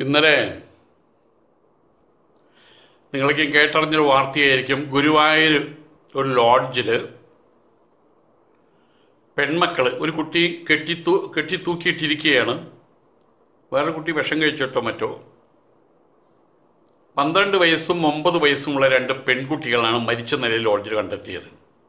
ഇന്നലെ നിങ്ങൾക്ക് കേട്ടറിഞ്ഞൊരു വാർത്തയായിരിക്കും ഗുരുവായൂർ ഒരു ലോഡ്ജിൽ പെൺമക്കൾ ഒരു കുട്ടി കെട്ടിത്തൂ കെട്ടിത്തൂക്കിയിട്ടിരിക്കുകയാണ് വേറെ കുട്ടി വിഷം കഴിച്ചിട്ടോ മറ്റോ പന്ത്രണ്ട് വയസ്സും ഒമ്പത് വയസ്സുമുള്ള രണ്ട് പെൺകുട്ടികളാണ് മരിച്ച നിലയിൽ ലോഡ്ജിൽ കണ്ടെത്തിയത്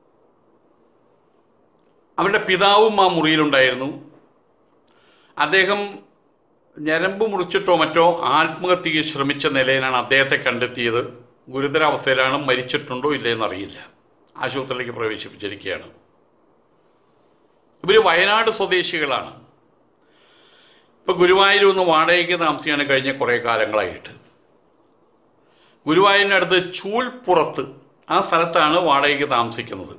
അവരുടെ പിതാവും ആ മുറിയിലുണ്ടായിരുന്നു അദ്ദേഹം ഞരമ്പ് മുറിച്ചിട്ടോ മറ്റോ ആത്മഹത്യയ്ക്ക് ശ്രമിച്ച നിലയിലാണ് അദ്ദേഹത്തെ കണ്ടെത്തിയത് ഗുരുതരാവസ്ഥയിലാണ് മരിച്ചിട്ടുണ്ടോ ഇല്ലയെന്ന് അറിയില്ല ആശുപത്രിയിലേക്ക് പ്രവേശിപ്പിച്ചിരിക്കുകയാണ് ഇവർ വയനാട് സ്വദേശികളാണ് ഇപ്പോൾ ഗുരുവായൂർ ഒന്ന് വാടകയ്ക്ക് താമസിക്കുകയാണ് കഴിഞ്ഞ കുറേ കാലങ്ങളായിട്ട് ഗുരുവായൂരിനടുത്ത് ചൂൽപ്പുറത്ത് ആ സ്ഥലത്താണ് വാടകയ്ക്ക് താമസിക്കുന്നത്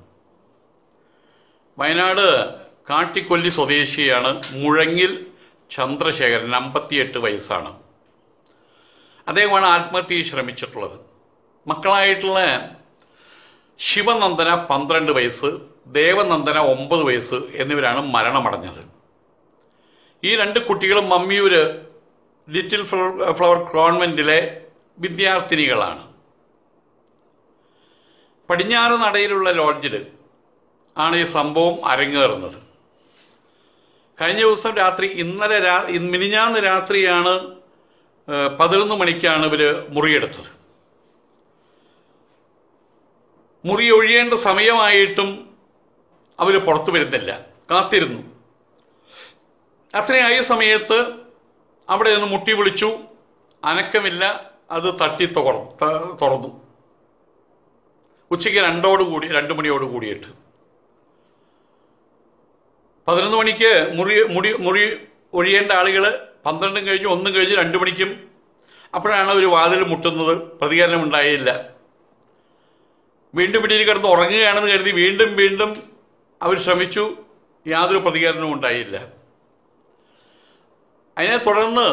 വയനാട് കാട്ടിക്കൊല്ലി സ്വദേശിയാണ് മുഴങ്ങിൽ ചന്ദ്രശേഖരൻ അമ്പത്തിയെട്ട് വയസ്സാണ് അദ്ദേഹമാണ് ആത്മഹത്യയ്ക്ക് ശ്രമിച്ചിട്ടുള്ളത് മക്കളായിട്ടുള്ള ശിവനന്ദന പന്ത്രണ്ട് വയസ്സ് ദേവനന്ദന ഒമ്പത് വയസ്സ് എന്നിവരാണ് മരണമടഞ്ഞത് ഈ രണ്ട് കുട്ടികളും മമ്മിയൂര് ലിറ്റിൽ ഫ്ലവർ ഫ്ലവർ കോൺവെന്റിലെ വിദ്യാർത്ഥിനികളാണ് പടിഞ്ഞാറ് നടയിലുള്ള ലോഡ്ജിൽ ആണ് ഈ സംഭവം അരങ്ങേറുന്നത് കഴിഞ്ഞ ദിവസം രാത്രി ഇന്നലെ രാ ഇന്ന് മിനിഞ്ഞാന്ന് രാത്രിയാണ് ഏഹ്, പതിനൊന്ന് മണിക്കാണ് ഇവർ മുറിയെടുത്തത് മുറി ഒഴിയേണ്ട സമയമായിട്ടും അവർ പുറത്തു വരുന്നില്ല കാത്തിരുന്നു അത്രയായ സമയത്ത് അവിടെ നിന്ന് മുട്ടി വിളിച്ചു അനക്കമില്ല അത് തട്ടി തുറ ത- തുറന്നു ഉച്ചയ്ക്ക് രണ്ടോട് കൂടി രണ്ട് മണിയോട് കൂടിയിട്ട് പതിനൊന്ന് മണിക്ക് മുറി മുടി മുറി ഒഴിയേണ്ട ആളുകൾ പന്ത്രണ്ടും കഴിഞ്ഞ് ഒന്നും കഴിഞ്ഞ് രണ്ട് മണിക്കും അപ്പോഴാണ് ഒരു വാതിൽ മുട്ടുന്നത് പ്രതികരണം ഉണ്ടായില്ല വീണ്ടും പിടിയിൽ കിടന്ന് ഉറങ്ങുകയാണെന്ന് കരുതി വീണ്ടും വീണ്ടും അവർ ശ്രമിച്ചു യാതൊരു പ്രതികരണവും ഉണ്ടായില്ല അതിനെ തുടർന്ന്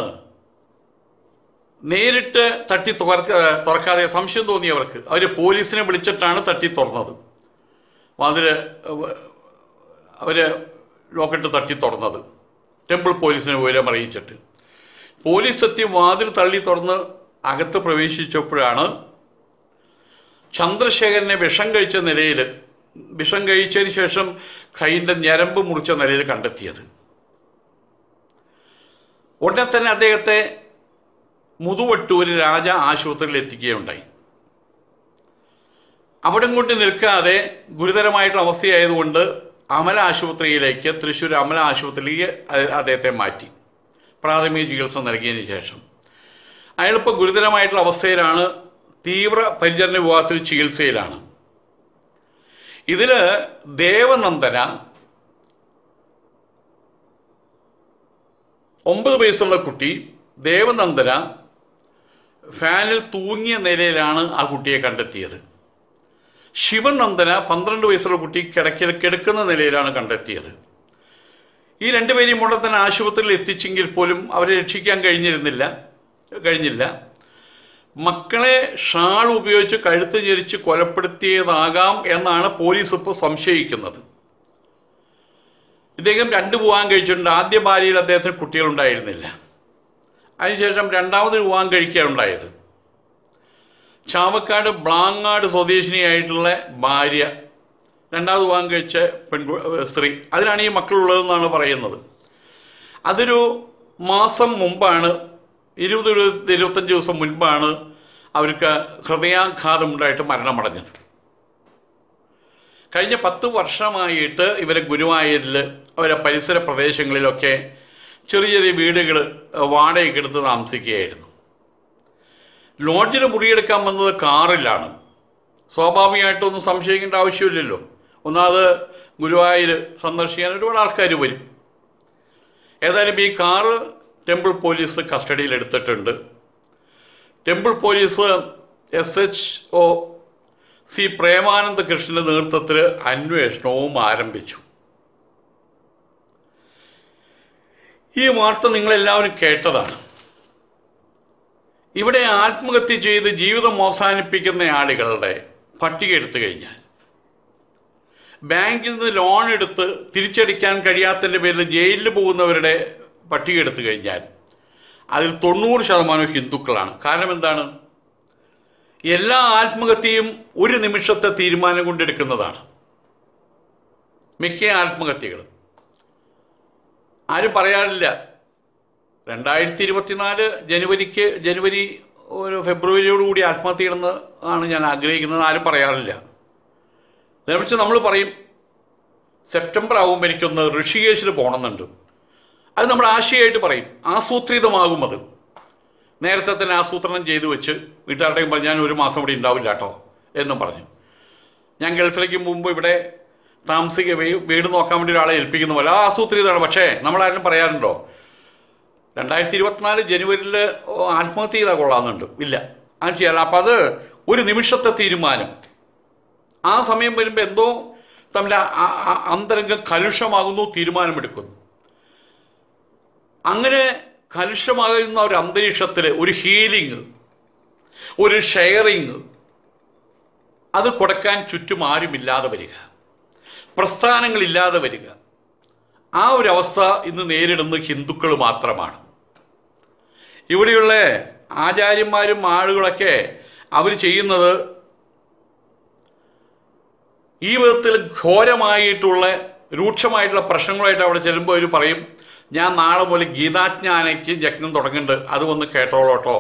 നേരിട്ട് തട്ടി തുറക്ക തുറക്കാതെ സംശയം തോന്നിയവർക്ക് അവർ പോലീസിനെ വിളിച്ചിട്ടാണ് തട്ടി തുറന്നത് വാതില് അവർ ലോക്കറ്റ് തട്ടി തുറന്നത് ടെമ്പിൾ പോലീസിനെ വിവരം അറിയിച്ചിട്ട് പോലീസ് എത്തി വാതിൽ തള്ളി തുറന്ന് അകത്ത് പ്രവേശിച്ചപ്പോഴാണ് ചന്ദ്രശേഖരനെ വിഷം കഴിച്ച നിലയിൽ വിഷം കഴിച്ചതിന് ശേഷം കൈയിൻ്റെ ഞരമ്പ് മുറിച്ച നിലയിൽ കണ്ടെത്തിയത് ഉടനെ തന്നെ അദ്ദേഹത്തെ മുതുവട്ടൂര് രാജ ആശുപത്രിയിൽ എത്തിക്കുകയുണ്ടായി അവിടെ കൊണ്ട് നിൽക്കാതെ ഗുരുതരമായിട്ടുള്ള അവസ്ഥയായതുകൊണ്ട് അമല ആശുപത്രിയിലേക്ക് തൃശ്ശൂർ അമല ആശുപത്രിയിലേക്ക് അ- അദ്ദേഹത്തെ മാറ്റി പ്രാഥമിക ചികിത്സ നൽകിയതിന് ശേഷം അയാളിപ്പോൾ ഗുരുതരമായിട്ടുള്ള അവസ്ഥയിലാണ് തീവ്ര പരിചരണ വിഭാഗത്തിൽ ചികിത്സയിലാണ് ഇതിൽ ദേവനന്ദന ഒമ്പത് വയസ്സുള്ള കുട്ടി ദേവനന്ദന ഫാനിൽ തൂങ്ങിയ നിലയിലാണ് ആ കുട്ടിയെ കണ്ടെത്തിയത് ശിവനന്ദന പന്ത്രണ്ട് വയസ്സുള്ള കുട്ടി കിടക്കിൽ കിടക്കുന്ന നിലയിലാണ് കണ്ടെത്തിയത് ഈ രണ്ടുപേരെയും ഉടനെ തന്നെ ആശുപത്രിയിൽ എത്തിച്ചെങ്കിൽ പോലും അവരെ രക്ഷിക്കാൻ കഴിഞ്ഞിരുന്നില്ല കഴിഞ്ഞില്ല മക്കളെ ഷാൾ ഉപയോഗിച്ച് കഴുത്ത് ഞെരിച്ച് കൊലപ്പെടുത്തിയതാകാം എന്നാണ് പോലീസ് ഇപ്പോൾ സംശയിക്കുന്നത് ഇദ്ദേഹം രണ്ട് വിവാഹം കഴിച്ചിട്ടുണ്ട് ആദ്യ ഭാര്യയിൽ അദ്ദേഹത്തിന് കുട്ടികളുണ്ടായിരുന്നില്ല അതിനുശേഷം രണ്ടാമത് വിവാഹം കഴിക്കുകയുണ്ടായത് ചാവക്കാട് ബ്ലാങ്ങാട് സ്വദേശിനിയായിട്ടുള്ള ഭാര്യ രണ്ടാമത് വിവാഹം കഴിച്ച പെൺകു സ്ത്രീ അതിനാണ് ഈ മക്കളുള്ളതെന്നാണ് പറയുന്നത് അതൊരു മാസം മുമ്പാണ് ഇരുപത് ഇരുപത് ഇരുപത്തഞ്ച് ദിവസം മുൻപാണ് അവർക്ക് ഹൃദയാഘാതം ഉണ്ടായിട്ട് മരണമടഞ്ഞത് കഴിഞ്ഞ പത്ത് വർഷമായിട്ട് ഇവരെ ഗുരുവായൂരിൽ അവരെ പരിസര പ്രദേശങ്ങളിലൊക്കെ ചെറിയ ചെറിയ വീടുകൾ വാടകയ്ക്ക് എടുത്ത് താമസിക്കുകയായിരുന്നു ലോഡ്ജിൽ മുറിയെടുക്കാൻ വന്നത് കാറിലാണ് സ്വാഭാവികമായിട്ടൊന്നും സംശയിക്കേണ്ട ആവശ്യമില്ലല്ലോ ഒന്നാമത് ഗുരുവായൂർ സന്ദർശിക്കാൻ ഒരുപാട് ആൾക്കാർ വരും ഏതായാലും ഈ കാറ് ടെമ്പിൾ പോലീസ് കസ്റ്റഡിയിൽ എടുത്തിട്ടുണ്ട് temple police S H O C Premananda കൃഷ്ണന്റെ നേതൃത്വത്തിൽ അന്വേഷണവും ആരംഭിച്ചു ഈ വാർത്ത നിങ്ങളെല്ലാവരും കേട്ടതാണ് ഇവിടെ ആത്മഹത്യ ചെയ്ത് ജീവിതം അവസാനിപ്പിക്കുന്ന ആളുകളുടെ പട്ടിക എടുത്തു കഴിഞ്ഞാൽ ബാങ്കിൽ നിന്ന് ലോൺ എടുത്ത് തിരിച്ചടിക്കാൻ കഴിയാത്തതിൻ്റെ പേരിൽ ജയിലിൽ പോകുന്നവരുടെ പട്ടിക എടുത്തു കഴിഞ്ഞാൽ അതിൽ തൊണ്ണൂറ് ശതമാനവും ഹിന്ദുക്കളാണ് കാരണം എന്താണ് എല്ലാ ആത്മഹത്യയും ഒരു നിമിഷത്തെ തീരുമാനം കൊണ്ടെടുക്കുന്നതാണ് മിക്ക ആത്മഹത്യകളും ആരും പറയാറില്ല രണ്ടായിരത്തി ഇരുപത്തിനാല് ജനുവരിക്ക് ജനുവരി ഒരു ഫെബ്രുവരിയോടുകൂടി ആത്മഹത്യ ചെയ്യണമെന്ന് ആണ് ഞാൻ ആഗ്രഹിക്കുന്നത് ആരും പറയാറില്ല അതിനെക്കുറിച്ച് നമ്മൾ പറയും സെപ്റ്റംബർ ആകുമ്പോൾ എനിക്കൊന്ന് ഋഷികേശിൽ പോകണമെന്നുണ്ട് അത് നമ്മൾ ആശയമായിട്ട് പറയും ആസൂത്രിതമാകും അത് നേരത്തെ തന്നെ ആസൂത്രണം ചെയ്തു വെച്ച് വീട്ടുകാരുടെയും പറഞ്ഞ് ഞാൻ ഒരു മാസം ഇവിടെ ഉണ്ടാവില്ല കേട്ടോ എന്നും പറഞ്ഞു ഞാൻ ഗൾഫിലേക്ക് മുമ്പ് ഇവിടെ താമസിക്കുക വീ- വീട് നോക്കാൻ വേണ്ടി ഒരാളെ ഏൽപ്പിക്കുന്ന പോലെ ആ ആസൂത്രിതമാണ് പക്ഷേ നമ്മളാരും പറയാറുണ്ടോ രണ്ടായിരത്തി ഇരുപത്തിനാല് ജനുവരിയിൽ ആത്മഹത്യ ചെയ്താൽ കൊള്ളാമെന്നുണ്ട് ഇല്ല അത് ചെയ്യാൻ അപ്പം അത് ഒരു നിമിഷത്തെ തീരുമാനം ആ സമയം വരുമ്പോൾ എന്തോ തമ്മിൽ ആ- ആ- ആ അന്തരംഗം കലുഷമാകുന്നു തീരുമാനമെടുക്കുന്നു അങ്ങനെ കലുഷമാകുന്ന ഒരു അന്തരീക്ഷത്തിൽ ഒരു ഹീലിംഗ് ഒരു ഷെയറിങ് അത് കൊടുക്കാൻ ചുറ്റും ആരുമില്ലാതെ വരിക പ്രസ്ഥാനങ്ങളില്ലാതെ വരിക ആ ഒരു അവസ്ഥ ഇന്ന് നേരിടുന്നത് ഹിന്ദുക്കൾ മാത്രമാണ് ഇവിടെയുള്ള ആചാര്യന്മാരും ആളുകളൊക്കെ അവർ ചെയ്യുന്നത് ഈ വിധത്തിൽ ഘോരമായിട്ടുള്ള രൂക്ഷമായിട്ടുള്ള പ്രശ്നങ്ങളായിട്ട് അവിടെ ചെല്ലുമ്പോൾ അവർ പറയും ഞാൻ നാളെ മുതൽ ഗീതാജ്ഞാനയ്ക്ക് യജ്ഞം തുടങ്ങുന്നുണ്ട് അത് ഒന്ന് കേട്ടോളോട്ടോ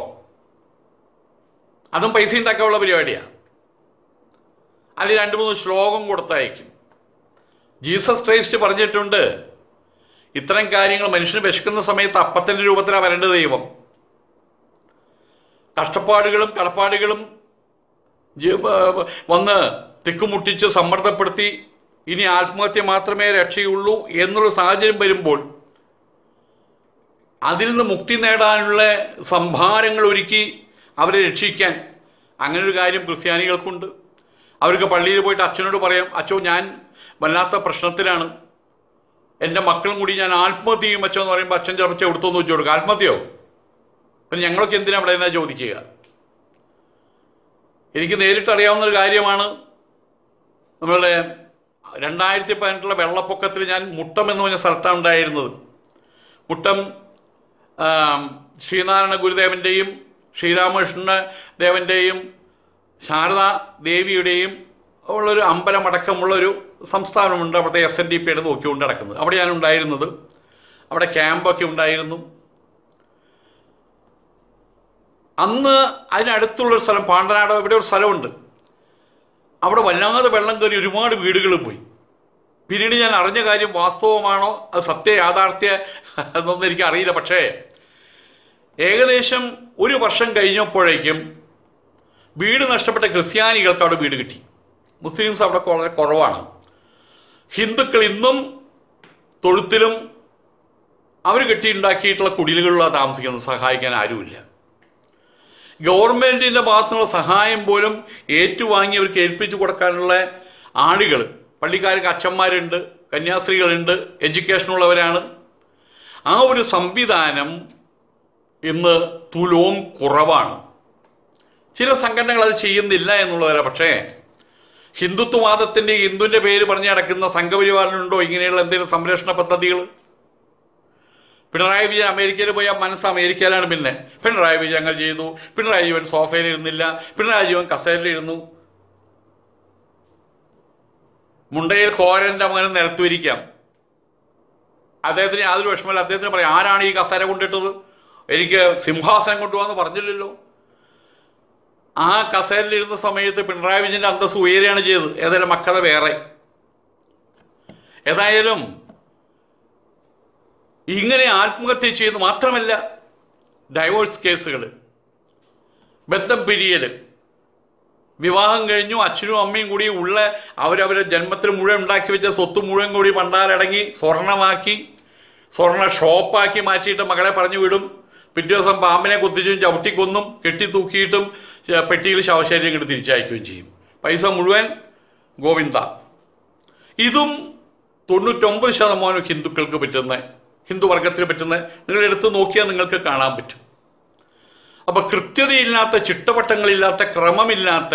അതും പൈസ ഉണ്ടാക്കാനുള്ള പരിപാടിയാണ് അതിൽ രണ്ട് മൂന്ന് ശ്ലോകം കൊടുത്തയക്കും ജീസസ് ക്രൈസ്റ്റ് പറഞ്ഞിട്ടുണ്ട് ഇത്തരം കാര്യങ്ങൾ മനുഷ്യന് വിശക്കുന്ന സമയത്ത് അപ്പത്തിൻ്റെ രൂപത്തിലാണ് വരേണ്ടത് ദൈവം കഷ്ടപ്പാടുകളും കടപ്പാടുകളും ജീ- ഏർ വന്ന് തിക്കുമുട്ടിച്ച് സമ്മർദ്ദപ്പെടുത്തി ഇനി ആത്മഹത്യ മാത്രമേ രക്ഷയുള്ളൂ എന്നുള്ള സാഹചര്യം വരുമ്പോൾ അതിൽ നിന്ന് മുക്തി നേടാനുള്ള സംഭാരങ്ങൾ ഒരുക്കി അവരെ രക്ഷിക്കാൻ അങ്ങനെ ഒരു കാര്യം ക്രിസ്ത്യാനികൾക്കുണ്ട് അവർക്ക് പള്ളിയിൽ പോയിട്ട് അച്ഛനോട് പറയാം അച്ഛോ ഞാൻ വല്ലാത്ത പ്രശ്നത്തിലാണ് എൻ്റെ മക്കളും കൂടി ഞാൻ ആത്മഹത്യ ചെയ്യും അച്ഛൻ എന്ന് പറയുമ്പോൾ അച്ഛൻ ചർച്ച എടുത്തൊന്ന് വെച്ച് കൊടുക്കുക ആത്മഹത്യയോ പിന്നെ ഞങ്ങളൊക്കെ എന്തിനാ അവിടെ നിന്നാ ചോദിക്കുക എനിക്ക് നേരിട്ട് അറിയാവുന്ന ഒരു കാര്യമാണ് നമ്മളുടെ രണ്ടായിരത്തി പതിനെട്ടിലെ വെള്ളപ്പൊക്കത്തിൽ ഞാൻ മുട്ടം എന്ന് പറഞ്ഞ സ്ഥലത്താണ് ഉണ്ടായിരുന്നത് മുട്ടം ആം, ശ്രീനാരായണ ഗുരുദേവൻ്റെയും ശ്രീരാമകൃഷ്ണ ദേവൻ്റെയും ശാരദാ ദേവിയുടെയും ഉള്ളൊരു അമ്പലമടക്കമുള്ള ഒരു സംസ്ഥാനമുണ്ട് അവിടുത്തെ എസ് എൻ ഡി പിയുടെ നോക്കിക്കൊണ്ട് നടക്കുന്നത് അവിടെ ഞാൻ ഉണ്ടായിരുന്നത് അവിടെ ക്യാമ്പൊക്കെ ഉണ്ടായിരുന്നു അന്ന് അതിനടുത്തുള്ളൊരു സ്ഥലം പാണ്ടനാട് ഇവിടെ ഒരു സ്ഥലമുണ്ട് അവിടെ വല്ലാതെ വെള്ളം കയറി ഒരുപാട് വീടുകൾ പോയി പിന്നീട് ഞാൻ അറിഞ്ഞ കാര്യം വാസ്തവമാണോ അത് സത്യ യാഥാർത്ഥ്യ എന്നൊന്നും എനിക്ക് അറിയില്ല പക്ഷേ ഏകദേശം ഒരു വർഷം കഴിഞ്ഞപ്പോഴേക്കും വീട് നഷ്ടപ്പെട്ട ക്രിസ്ത്യാനികൾക്ക് അവിടെ വീട് കിട്ടി മുസ്ലിംസ് അവിടെ വളരെ കുറവാണ് ഹിന്ദുക്കൾ ഇന്നും തൊഴുത്തിലും അവർ കെട്ടിയുണ്ടാക്കിയിട്ടുള്ള കുടിലുകളിലാണ് താമസിക്കുന്നത് സഹായിക്കാൻ ആരുമില്ല ഗവൺമെൻറ്റിൻ്റെ ഭാഗത്തുനിന്നുള്ള സഹായം പോലും ഏറ്റുവാങ്ങി അവർക്ക് ഏൽപ്പിച്ചു കൊടുക്കാനുള്ള ആളുകൾ പള്ളിക്കാർക്ക് അച്ഛന്മാരുണ്ട് കന്യാസ്ത്രീകളുണ്ട് എഡ്യൂക്കേഷനുള്ളവരാണ് ആ ഒരു സംവിധാനം ഇന്ന് തുലവും കുറവാണ് ചില സംഘടനകൾ അത് ചെയ്യുന്നില്ല എന്നുള്ളതല്ല പക്ഷേ ഹിന്ദുത്വവാദത്തിൻ്റെ ഹിന്ദുവിൻ്റെ പേര് പറഞ്ഞ് നടക്കുന്ന സംഘപരിവാറിനുണ്ടോ ഇങ്ങനെയുള്ള എന്തെങ്കിലും സംരക്ഷണ പദ്ധതികൾ പിണറായി വിജയൻ അമേരിക്കയിൽ പോയി ആ മനസ്സ് അമേരിക്കയിലാണ് പിന്നെ പിണറായി വിജയൻ അങ്ങനെ ചെയ്തു പിണറായി വിജയൻ സോഫയിൽ ഇരുന്നില്ല പിണറായി വിജയൻ കസേരയിലിരുന്നു മുണ്ടയിൽ കോരന്റെ മകൻ നിലത്തുവരിക്കാം അദ്ദേഹത്തിന് യാതൊരു വിഷമമില്ല അദ്ദേഹത്തിന് പറയാം ആരാണ് ഈ കസേര കൊണ്ടിട്ടത് എനിക്ക് സിംഹാസനം കൊണ്ടുപോകാന്ന് പറഞ്ഞില്ലല്ലോ ആ കസേരയിലിരുന്ന സമയത്ത് പിണറായി വിജയന്റെ അന്തസ് ഉയരുകയാണ് ചെയ്തത് ഏതായാലും മക്കളെ വേറെ ഏതായാലും ഇങ്ങനെ ആത്മഹത്യ ചെയ്ത് മാത്രമല്ല ഡൈവോഴ്സ് കേസുകൾ ബന്ധം പിരിയൽ വിവാഹം കഴിഞ്ഞു അച്ഛനും അമ്മയും കൂടി ഉള്ള അവരവരുടെ ജന്മത്തിൽ മുഴുവൻ ഉണ്ടാക്കി വെച്ച സ്വത്ത് മുഴുവൻ കൂടി പണ്ടാരടങ്ങി സ്വർണമാക്കി സ്വർണ്ണ ഷോപ്പാക്കി മാറ്റിയിട്ട് മകളെ പറഞ്ഞു വിടും പിറ്റേ ദിവസം പാമ്പിനെ കുത്തിച്ചും ചവിട്ടിക്കൊന്നും കെട്ടിത്തൂക്കിയിട്ടും ശ- പെട്ടിയിൽ ശവശരീരം ഇങ്ങോട്ട് തിരിച്ചയക്കുകയും ചെയ്യും പൈസ മുഴുവൻ ഗോവിന്ദ ഇതും തൊണ്ണൂറ്റൊമ്പത് ശതമാനം ഹിന്ദുക്കൾക്ക് പറ്റുന്ന ഹിന്ദു വർഗത്തിന് പറ്റുന്ന നിങ്ങൾ എടുത്ത് നോക്കിയാൽ നിങ്ങൾക്ക് കാണാൻ പറ്റും അപ്പൊ കൃത്യതയില്ലാത്ത ചിട്ടവട്ടങ്ങളില്ലാത്ത ക്രമമില്ലാത്ത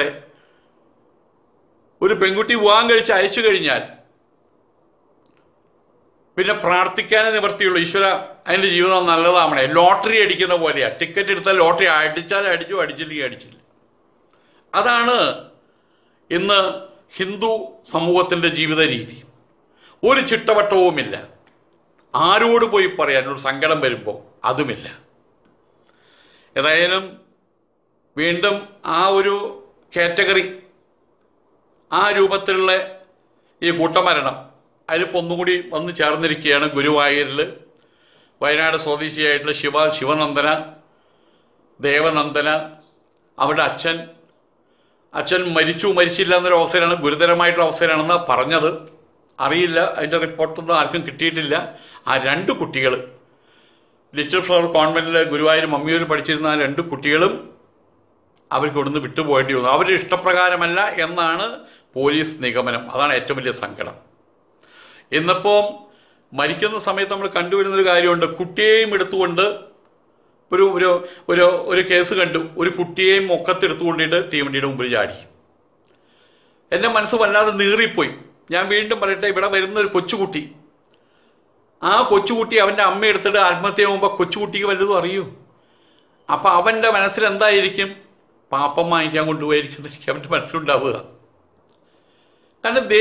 ഒരു പെൺകുട്ടി വിവാഹം കഴിച്ച് അയച്ചു കഴിഞ്ഞാൽ പിന്നെ പ്രാർത്ഥിക്കാനേ നിവർത്തിയുള്ളൂ ഈശ്വര അതിൻ്റെ ജീവിതം നല്ലതാവണേ ലോട്ടറി അടിക്കുന്ന പോലെയാ ടിക്കറ്റ് എടുത്താൽ ലോട്ടറി അടിച്ചാൽ അടിച്ചു അടിച്ചില്ലെങ്കിൽ അടിച്ചില്ല അതാണ് ഇന്ന് ഹിന്ദു സമൂഹത്തിൻ്റെ ജീവിത രീതി ഒരു ചിട്ടവട്ടവുമില്ല ആരോട് പോയി പറയാൻ ഒരു സങ്കടം വരുമ്പോൾ അതുമില്ല ഏതായാലും വീണ്ടും ആ ഒരു കാറ്റഗറി ആ രൂപത്തിലുള്ള ഈ കൂട്ടമരണം അതിലിപ്പോൾ ഒന്നുകൂടി വന്ന് ചേർന്നിരിക്കുകയാണ് ഗുരുവായൂരിൽ വയനാട് സ്വദേശിയായിട്ടുള്ള ശിവ ശിവനന്ദന ദേവനന്ദന അവരുടെ അച്ഛൻ അച്ഛൻ മരിച്ചു മരിച്ചില്ല എന്നൊരു അവസ്ഥയിലാണ് ഗുരുതരമായിട്ടുള്ള അവസ്ഥയിലാണെന്ന് പറഞ്ഞത് അറിയില്ല അതിൻ്റെ റിപ്പോർട്ടൊന്നും ആർക്കും കിട്ടിയിട്ടില്ല ആ രണ്ട് കുട്ടികൾ ലിറ്റിൽ ഫ്ലവർ കോൺവെൻറ്റിൽ ഗുരുവായൂർ മമ്മിയൂർ പഠിച്ചിരുന്ന ആ രണ്ട് കുട്ടികളും അവർക്ക് ഇവിടുന്ന് വിട്ടുപോകേണ്ടി വന്നു അവരുടെ ഇഷ്ടപ്രകാരമല്ല എന്നാണ് പോലീസ് നിഗമനം അതാണ് ഏറ്റവും വലിയ സങ്കടം ഇന്നിപ്പോൾ മരിക്കുന്ന സമയത്ത് നമ്മൾ കണ്ടുവരുന്നൊരു കാര്യമുണ്ട് കുട്ടിയെയും എടുത്തുകൊണ്ട് ഒരു ഒരു ഒരു ഒരു കേസ് കണ്ടു ഒരു കുട്ടിയെയും മുഖത്തെടുത്തുകൊണ്ടിട്ട് തീവണ്ടിയുടെ മുമ്പിൽ ചാടി എൻ്റെ മനസ്സ് വല്ലാതെ നീറിപ്പോയി ഞാൻ വീണ്ടും പറയട്ടെ ഇവിടെ വരുന്ന ഒരു കൊച്ചുകുട്ടി ആ കൊച്ചുകുട്ടി അവൻ്റെ അമ്മ എടുത്തിട്ട് ആത്മഹത്യ ചെയ്യുമ്പോൾ കൊച്ചുകുട്ടിക്ക് വല്ലതും അറിയൂ അപ്പം അവൻ്റെ മനസ്സിൽ എന്തായിരിക്കും പാപ്പം വാങ്ങിക്കാൻ കൊണ്ടുപോയിരിക്കുന്നതായിരിക്കും അവൻ്റെ മനസ്സിലുണ്ടാവുക കാരണം ദേ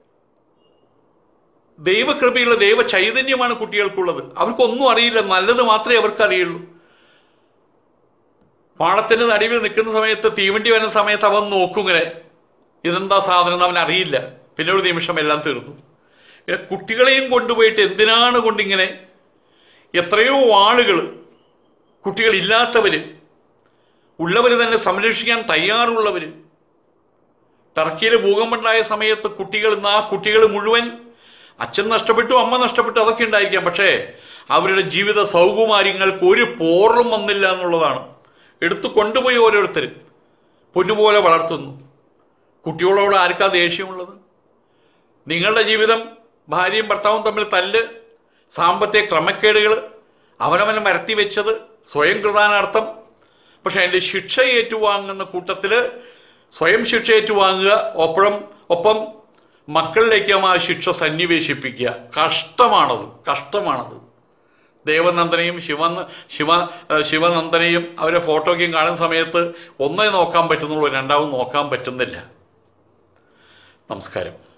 ദൈവകൃപയുള്ള ദൈവ ചൈതന്യമാണ് കുട്ടികൾക്കുള്ളത് അവർക്കൊന്നും അറിയില്ല നല്ലത് മാത്രമേ അവർക്ക് അറിയുള്ളൂ പാളത്തിന്റെ നടുവിൽ നിൽക്കുന്ന സമയത്ത് തീവണ്ടി വരുന്ന സമയത്ത് അവൻ നോക്കും ഇങ്ങനെ ഇതെന്താ സാധനം എന്ന് അവൻ അറിയില്ല പിന്നെ ഒരു നിമിഷം എല്ലാം തീർന്നു പിന്നെ കുട്ടികളെയും കൊണ്ടുപോയിട്ട് എന്തിനാണ് കൊണ്ടിങ്ങനെ എത്രയോ ആളുകൾ കുട്ടികളില്ലാത്തവര് ഉള്ളവർ തന്നെ സംരക്ഷിക്കാൻ തയ്യാറുള്ളവർ ടർക്കിയിൽ ഭൂകമ്പമുണ്ടായ സമയത്ത് കുട്ടികൾ ഇന്ന് ആ കുട്ടികൾ മുഴുവൻ അച്ഛൻ നഷ്ടപ്പെട്ടു അമ്മ നഷ്ടപ്പെട്ടു അതൊക്കെ ഉണ്ടായിരിക്കാം പക്ഷേ അവരുടെ ജീവിത സൗകുമാര്യങ്ങൾക്ക് ഒരു പോറലും വന്നില്ല എന്നുള്ളതാണ് എടുത്തു കൊണ്ടുപോയി ഓരോരുത്തർ പൊന്നുപോലെ വളർത്തുന്നു കുട്ടികളോട് ആർക്കാ ദേഷ്യമുള്ളത് നിങ്ങളുടെ ജീവിതം ഭാര്യയും ഭർത്താവും തമ്മിൽ തല്ല് സാമ്പത്തിക ക്രമക്കേടുകൾ അവനവനെ മരത്തി വെച്ചത് സ്വയം കൃതാനാർത്ഥം പക്ഷെ അതിൻ്റെ ശിക്ഷ ഏറ്റുവാങ്ങുന്ന കൂട്ടത്തിൽ സ്വയം ശിക്ഷ ഏറ്റുവാങ്ങുക ഒപ്പം ഒപ്പം മക്കളിലേക്കും ആ ശിക്ഷ സന്നിവേശിപ്പിക്കുക കഷ്ടമാണത് കഷ്ടമാണത് ദേവനന്ദനെയും ശിവ ശിവ ശിവനന്ദനെയും അവരെ ഫോട്ടോയ്ക്കും കാണുന്ന സമയത്ത് ഒന്നേ നോക്കാൻ പറ്റുന്നുള്ളൂ രണ്ടാമത് നോക്കാൻ പറ്റുന്നില്ല നമസ്കാരം